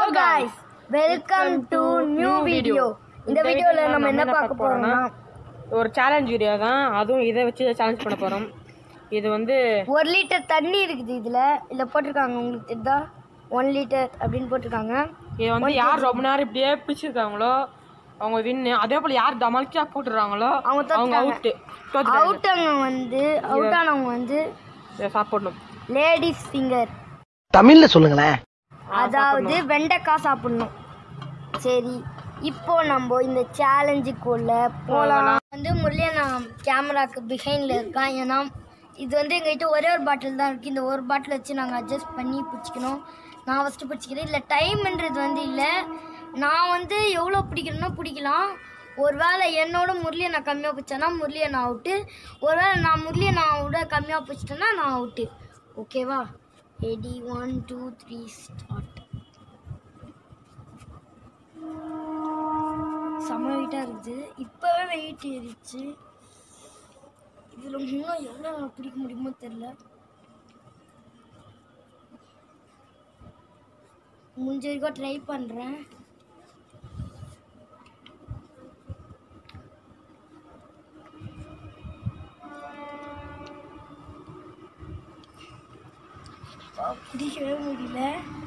guys welcome to new video இந்த வீடியோல நம்ம என்ன பார்க்க போறோம்னா ஒரு சேலஞ்ச் வீடியோ தான் அதுவும் இதை வச்சு சேலஞ்ச் பண்ண போகிறோம் இது வந்து ஒரு லிட்டர் தண்ணி இருக்குது இதுல இதுல போட்டிருக்காங்க உங்களுக்கு தெரியுதா ஒன் லிட்டர் அப்படின்னு போட்டிருக்காங்க இது வந்து யார் ரொம்ப நேரம் இப்படியே பிடிச்சிருக்காங்களோ அவங்க வின்னு அதே போல் யார் டமாலிக்கா போட்டுடுறாங்களோ அவங்க அவங்க அவுட்டு அவுட்டவங்க வந்து அவுட் ஆனவங்க வந்து இதை சாப்பிடணும் லேடிஸ் ஃபிங்கர் தமிழ்ல சொல்லுங்களேன் அதாவது வெண்டைக்காய் சாப்பிடணும் சரி இப்போ நம்ம இந்த சேலஞ்சுக்குள்ள போகலாம் வந்து முரளியா நான் கேமராக்கு பிஹைண்டில் இருக்கான் ஏன்னா இது வந்து எங்ககிட்ட ஒரே ஒரு பாட்டில் தான் இருக்குது இந்த ஒரு பாட்டில் வச்சு நாங்கள் அட்ஜஸ்ட் பண்ணி பிடிச்சிக்கணும் நான் ஃபஸ்ட்டு பிடிச்சிக்கிறேன் இல்லை டைம்ன்றது வந்து இல்லை நான் வந்து எவ்வளோ பிடிக்கணும்னா பிடிக்கலாம் ஒருவேளை என்னோட முரளியை நான் கம்மியாக பிடிச்சேன்னா முரளியை நான் அவுட்டு ஒருவேளை நான் முரளியை நான் விட கம்மியாக பிடிச்சிட்டேன்னா நான் அவுட்டு ஓகேவா ready one two three start செம்ம வெயிட்டாக இருக்குது இப்போவே வெயிட் ஏறிச்சு இதில் இன்னும் எவ்வளோ நான் பிடிக்க முடியுமோ தெரில முடிஞ்ச வரைக்கும் ட்ரை பண்ணுறேன் பிடிக்கவே முடியல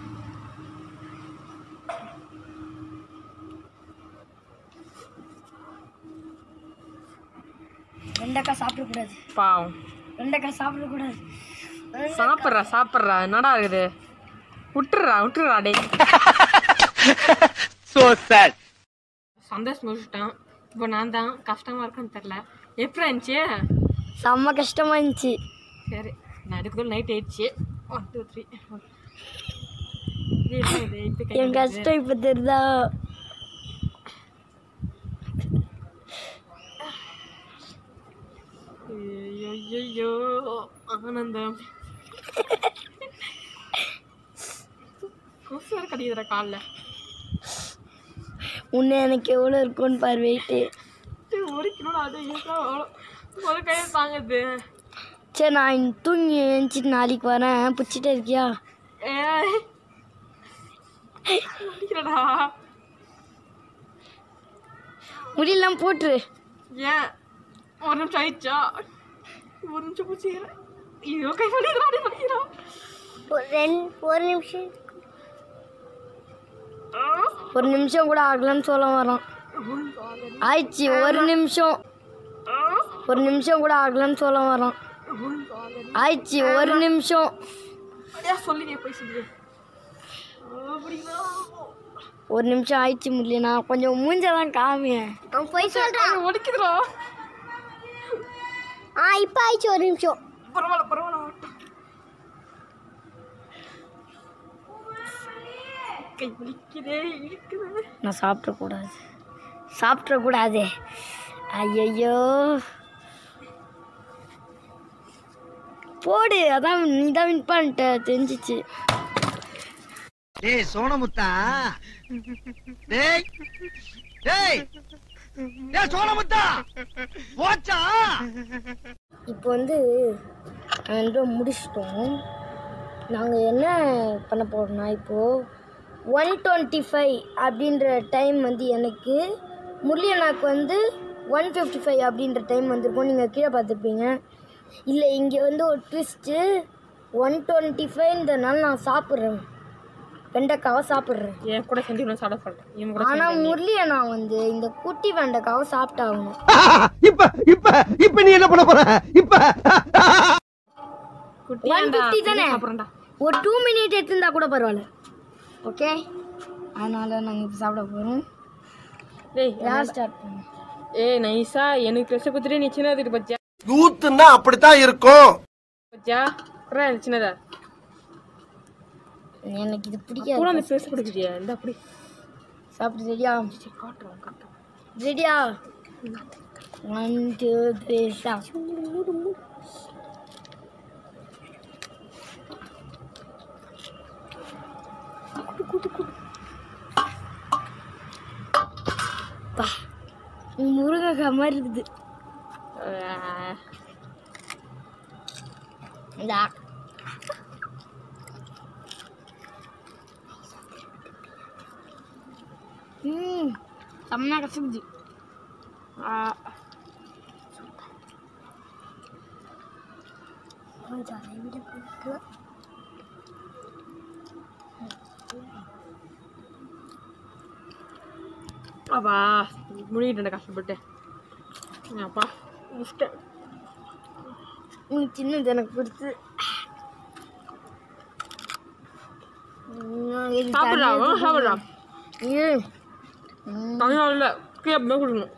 வெண்டைக்காய் சாப்பிடக்கூடாது பாவம் வெண்டைக்காய் சாப்பிடக்கூடாது சாப்பிட்றா சாப்பிட்றா என்னடா இருக்குது விட்டுறா விட்டுறா டே சோ சாட் சந்தோஷம் முடிச்சுட்டான் இப்போ நான் தான் கஷ்டமாக இருக்கான்னு தெரில எப்படி இருந்துச்சு செம்ம கஷ்டமா இருந்துச்சு சரி நான் அதுக்குள்ள நைட் ஆயிடுச்சு ஒன் டூ த்ரீ இப்போ என் கஷ்டம் இப்போ தெரியுதா ஐயோ ஆனந்தம் கொசு வேறு கடிக்கிற காலில் உன்னை எனக்கு எவ்வளோ இருக்கும்னு பாரு வெயிட்டு ஒரு கிலோ அது எவ்வளோ ஒரு கையை தாங்குது சரி நான் இன்னைக்கு தூங்கி எழுந்துச்சிட்டு நாளைக்கு வரேன் பிடிச்சிட்டே இருக்கியா ஏய் முடிக்கிறடா முடியலாம் போட்டுரு ஏன் ஒரு நிமிஷம் ஆயிடுச்சா ஒரு நிமிஷம் பிடிச்சிக்கிறேன் ஐயோ கை பண்ணிக்கிறோம் அப்படி பண்ணிக்கிறோம் ஒரு ரெண்டு ஒரு நிமிஷம் ஒரு நிமிஷம் கூட ஆகலன்னு சொல்ல வரோம் ஆயிடுச்சு ஒரு நிமிஷம் ஒரு நிமிஷம் கூட ஆகலன்னு சொல்ல வரோம் ஆயிடுச்சு ஒரு நிமிஷம் ஏன் சொல்லி போய் சொல்லி அப்படிங்களா ஒரு நிமிஷம் ஆயிடுச்சு முடியலண்ணா கொஞ்சம் மூஞ்சதான் காமியேன் போய் சொல்கிறேன் ஒடிக்குதுடா ஆ இப்போ ஆயிடுச்சு ஒரு நிமிஷம் பரவாயில்ல பரவாயில்ல கை வலிக்குதே இழுக்குது நான் சாப்பிடக்கூடாது சாப்பிடக்கூடாது ஐயையோ போடு அதான் நீ தான் வின் பண்ணிட்ட தெரிஞ்சிச்சு டேய் சோனமுத்தா டேய் டேய் டேய் சோனமுத்தா போச்சா இப்போ வந்து ரெண்டு முடிச்சிட்டோம் நாங்கள் என்ன பண்ண போகிறோம்னா இப்போது ஒன் டுவெண்ட்டி ஃபைவ் அப்படின்ற டைம் வந்து எனக்கு முரளியண்ணாக்கு வந்து ஒன் ஃபிஃப்டி ஃபைவ் அப்படின்ற டைம் வந்திருக்கும் நீங்கள் கீழே பார்த்துருப்பீங்க இல்லை இங்கே வந்து ஒரு ட்விஸ்ட்டு ஒன் டுவெண்ட்டி ஃபைவ்ன்றனால நான் சாப்பிட்றேன் வெண்டைக்காவை சாப்பிட்றேன் என் கூட செஞ்சு நான் சாப்பிட சொல்றேன் இவன் கூட ஆனால் முரளியண்ணா வந்து இந்த குட்டி வெண்டைக்காவை சாப்பிட்டாகணும் இப்ப இப்ப இப்ப நீ என்ன பண்ண போற இப்ப குட்டி ஒன் ஃபிஃப்டி தானே சாப்பிட்றேன்டா ஒரு டூ மினிட் எடுத்துருந்தா கூட பரவாயில்ல ஓகே அதனால் நாங்கள் இப்போ சாப்பிட போகிறோம் டேய் யார் ஸ்டார்ட் பண்ணுவோம் ஏய் நைஸா எனக்கு ட்ரெஸ் குத்துட்டு நீ சின்னது பச்சா யூத்துன்னா அப்படித்தான் இருக்கும் பச்சா அப்புறம் எனக்கு சின்னதா எனக்கு இது பிடிக்காது கூட அந்த ட்ரெஸ் பிடிக்குதியா இந்த அப்படி சாப்பிட்டு ரெடியா காட்டுறோம் காட்டுறோம் ரெடியா ஒன் டூ த்ரீ ஸ்டாப் பா முருங்கைக்காய் மாதிரி இருக்குது அஹ், இந்தா ம் செம்மையா கசக்குது ஆ, கொஞ்சம் அதை விட பிடிக்கல. அப்பா முடிக்கிட்டேன் கஷ்டப்பட்டு அப்பா முடிச்சிட்டேன் ம் சின்னது எனக்கு பிடிச்சி சாப்பிட்றா சாப்பிட்றா ம் தனியாக இல்லை கேப்பமே கொடுக்கணும்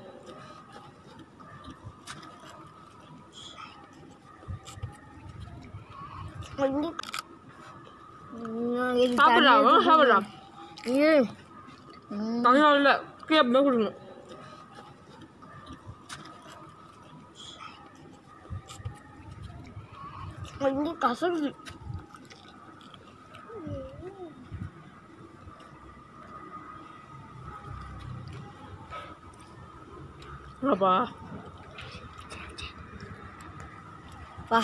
சாப்பிட்றா சாப்பிட்றா ம் தனியாக இல்லை கேப்பமே கொடுக்கணும் ரொம்ப கசக்குது அப்பா வா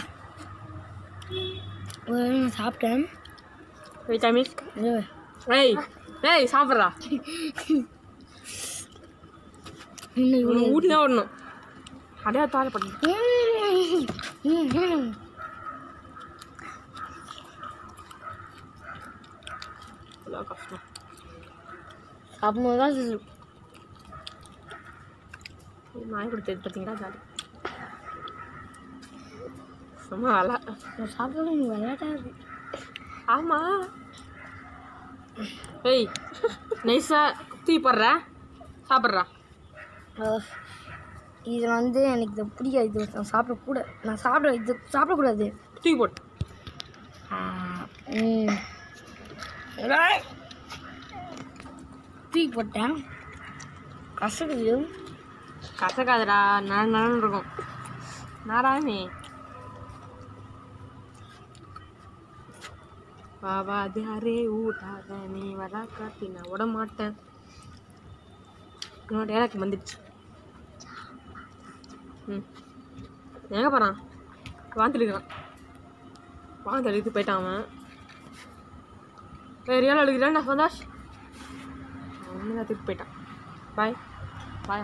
ஒரு நாள் நான் சாப்பிட்டேன் விட்டாமிஸ் இது ஏய் ஏய் சாப்பிட்றா இன்னும் இவ்வளோ உனக்கு ஊட்டி தான் வரணும் அடையா தாழ பண்ணு ம், ம். அவ்வளோ கஷ்டம் சாப்பிடும்போது தான் இது- நாய் கொடுத்தது பார்த்தீங்களா ஜாலி சும்மா அல நான் சாப்பிட்றது எனக்கு விளையாட்டாக இருக்கு ஆமா ஏய் நைஸா தூக்கி போடுற சாப்பிட்றா அஹ், இது வந்து எனக்கு இது பிடிக்காது இது நான் சாப்பிடக்கூட நான் சாப்பிட இது சாப்பிடக்கூடாது தூக்கி போட்டு ம். தூக்கி போட்டேன் கசக்குது கசக்காதடா நான் நான் இருக்கும் நாராயணி பாபா அது அரே ஊட்டாத நீ வரா காட்டி நான் விட மாட்டேன் என்னோட எனக்கு வந்துடுச்சு ம் எங்கே போகிறான் வாந்திட்டு இருக்கிறான் வாந்தி எடுத்து போயிட்டான் அவன் வேறு ஏழை அழுகிறேன் சந்தோஷ் ஒன்று தூக்கி போயிட்டான் பாய் பாயா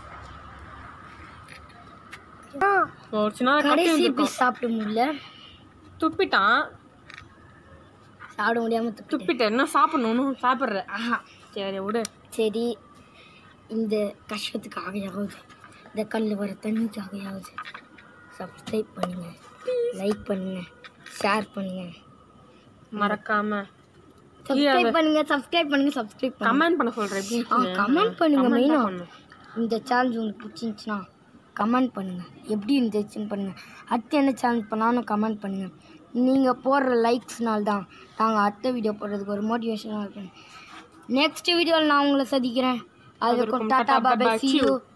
ஒரு சின்ன கட்டி கடைசி வந்திருக்கும். பீஸ் சாப்பிட முடியல துப்பிட்டான் சாப்பிட முடியாமல் துப்பிட்டேன் துப்பிட்டேன் என்ன சாப்பிடணும் இன்னும் சாப்பிட்ற ஆஹா சரி விடு சரி இந்த கஷ்டத்துக்காகையாவது இந்த கல்லில் வர தண்ணிக்காகையாவது சப்ஸ்கிரைப் பண்ணுங்க லைக் பண்ணுங்க ஷேர் பண்ணுங்க மறக்காம சப்ஸ்கிரைப் பண்ணுங்க சப்ஸ்கிரைப் பண்ணுங்க சப்ஸ்கிரைப் பண்ணுங்க கமெண்ட் பண்ண சொல்றேன் எப்படி ஆ இருக்குன்னு. கமெண்ட் பண்ணுங்க Comment தான் மெயினாக பண்ணணும். இந்த சேலஞ்ச் உங்களுக்கு பிடிச்சிருந்துச்சுன்னா கமெண்ட் பண்ணுங்க எப்படி இருந்துச்சுன்னு பண்ணுங்க அடுத்து என்ன சேலஞ்ச் பண்ணாலும் கமெண்ட் பண்ணுங்க நீங்கள் போடுற லைக்ஸ்னால தான் நாங்கள் அடுத்த வீடியோ போடுறதுக்கு ஒரு மோட்டிவேஷனாக இருக்கும் நெக்ஸ்ட் வீடியோவில் நான் உங்களை சந்திக்கிறேன் அதுக்கு அதுவரைக்கும் டாட்டா tata, bye பாபா bye, see see you you.